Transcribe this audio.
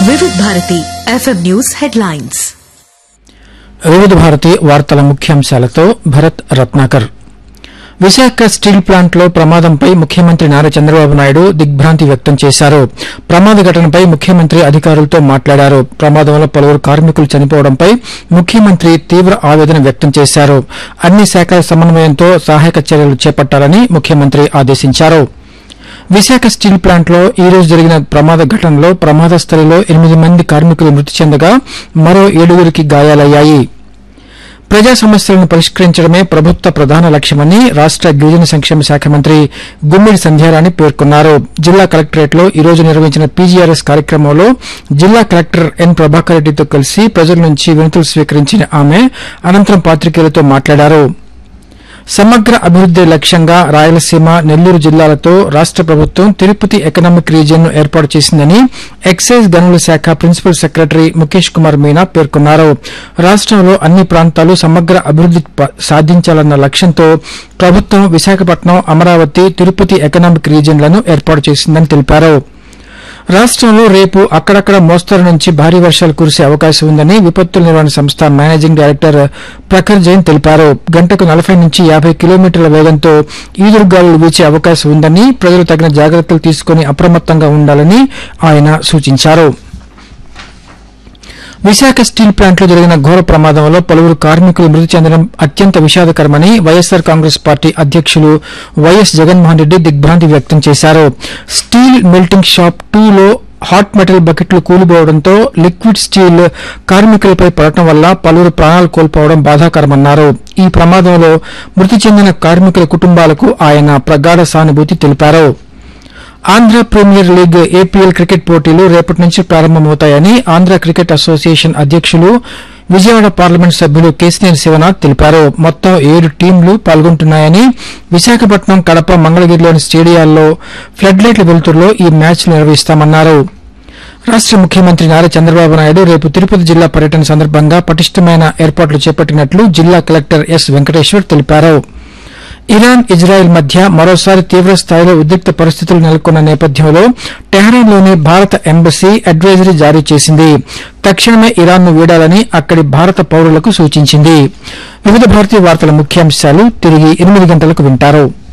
వివిధ Bharati FM news headlines Vividh Bharati వార్తల ముఖ్యాంశాలతో భరత్ రత్నాకర్ విశాఖ స్టీల్ ప్లాంట్లో ప్రమాదంపై ముఖ్యమంత్రి నారా చంద్రబాబు నాయుడు దిగ్భ్రాంతి వ్యక్తం చేశారు ప్రమాద ఘటనపై ముఖ్యమంత్రి అధికారులతో మాట్లాడారు ప్రమాదంలో పలువురు కార్మికులు చనిపోవడంపై ముఖ్యమంత్రి తీవ్ర ఆవేదన వ్యక్తం చేశారు అన్ని శాఖల సమన్వయంతో సహాయక చర్యలు చేపట్టాలని ముఖ్యమంత్రి ఆదేశించారు విశాఖ స్టీల్ ప్లాంట్లో ఈ రోజు జరిగిన ప్రమాద ఘటనలో ప్రమాద స్థలిలో ఎనిమిది మంది కార్మికులు మృతి చెందగా మరో ఏడుగురికి గాయాలయ్యాయి ప్రజా సమస్యలను పరిష్కరించడమే ప్రభుత్వ ప్రధాన లక్ష్యమని రాష్ట గిరిజన సంక్షేమ శాఖ మంత్రి గుమ్మిడి సంధ్యారాణి పేర్కొన్నారు జిల్లా కలెక్టరేట్లో ఈ రోజు నిర్వహించిన పీజీఆర్ఎస్ కార్యక్రమంలో జిల్లా కలెక్టర్ ఎన్ ప్రభాకర్ రెడ్డితో కలిసి ప్రజల నుంచి వినతులు స్వీకరించిన ఆమె అనంతరం పాత్రికేయులతో మాట్లాడారు సమగ్ర అభివృద్ది లక్ష్యంగా రాయలసీమ నెల్లూరు జిల్లాలతో రాష్ట ప్రభుత్వం తిరుపతి ఎకనామిక్ రీజియన్ ను ఏర్పాటు చేసిందని ఎక్సైజ్ గనుల శాఖ ప్రిన్సిపల్ సెక్రటరీ ముఖేష్ కుమార్ మీనా పేర్కొన్నారు రాష్టంలో అన్ని ప్రాంతాలు సమగ్ర అభివృద్ది ప- సాధించాలన్న లక్ష్యంతో ప్రభుత్వం విశాఖపట్నం అమరావతి తిరుపతి ఎకనామిక్ రీజియన్లను ఏర్పాటు చేసిందని తెలిపారు రాష్టంలో రేపు అక్కడక్కడ మోస్తరు నుంచి భారీ వర్షాలు కురిసే అవకాశం ఉందని విపత్తుల నిర్వహణ సంస్థ మేనేజింగ్ డైరెక్టర్ ప్రఖర్ జైన్ తెలిపారు గంటకు నలభై నుంచి యాభై కిలోమీటర్ల వేగంతో ఈదురుగాలులు వీచే అవకాశం ఉందని ప్రజలు తగిన జాగ్రత్తలు తీసుకుని అప్రమత్తంగా ఉండాలని ఆయన సూచించారు విశాఖ స్టీల్ ప్లాంట్లో జరిగిన ఘోర ప్రమాదంలో పలువురు కార్మికులు మృతి చెందడం అత్యంత విషాదకరమని వైఎస్సార్ కాంగ్రెస్ పార్టీ అధ్యక్షులు వైఎస్ జగన్మోహన్ రెడ్డి దిగ్భ్రాంతి వ్యక్తం చేశారు స్టీల్ మెల్టింగ్ షాప్ టూలో హాట్ మెటల్ బకెట్లు కూలిపోవడంతో లిక్విడ్ స్టీల్ కార్మికులపై పడటం వల్ల పలువురు ప్రాణాలు కోల్పోవడం బాధాకరమన్నారు ఈ ప్రమాదంలో మృతి చెందిన కార్మికుల కుటుంబాలకు ఆయన ప్రగాఢ సానుభూతి తెలిపారు Andhra premier league APL cricket పోటీలు రేపటి నుంచి ప్రారంభమవుతాయని ఆంధ్ర క్రికెట్ అసోసియేషన్ అధ్యక్షులు విజయవాడ పార్లమెంట్ సభ్యులు కేసినేని శివనాథ్ తెలిపారు మొత్తం ఏడు టీంలు పాల్గొంటున్నాయని విశాఖపట్నం కడప మంగళగిరిలోని స్టేడియాల్లో ఫ్లడ్ లైట్ల వెలుతురులో ఈ మ్యాచ్లు నిర్వహిస్తామన్నారు రాష్ట ముఖ్యమంత్రి నారా చంద్రబాబు నాయుడు రేపు తిరుపతి జిల్లా పర్యటన సందర్భంగా పటిష్టమైన ఏర్పాట్లు చేపట్టినట్లు జిల్లా కలెక్టర్ ఎస్ వెంకటేశ్వర్ తెలిపారు ఇరాన్ ఇజ్రాయెల్ మధ్య మరోసారి తీవ్ర స్థాయిలో ఉద్రిక్త పరిస్థితులు నెలకొన్న నేపథ్యంలో టెహరాన్లోని భారత ఎంబసీ అడ్వైజరీ జారీ చేసింది తక్షణమే ఇరాన్ను వీడాలని అక్కడి భారత పౌరులకు సూచించింది వివిధ భారతీయ వార్తల ముఖ్యాంశాలు తిరిగి ఎనిమిది గంటలకు వింటారు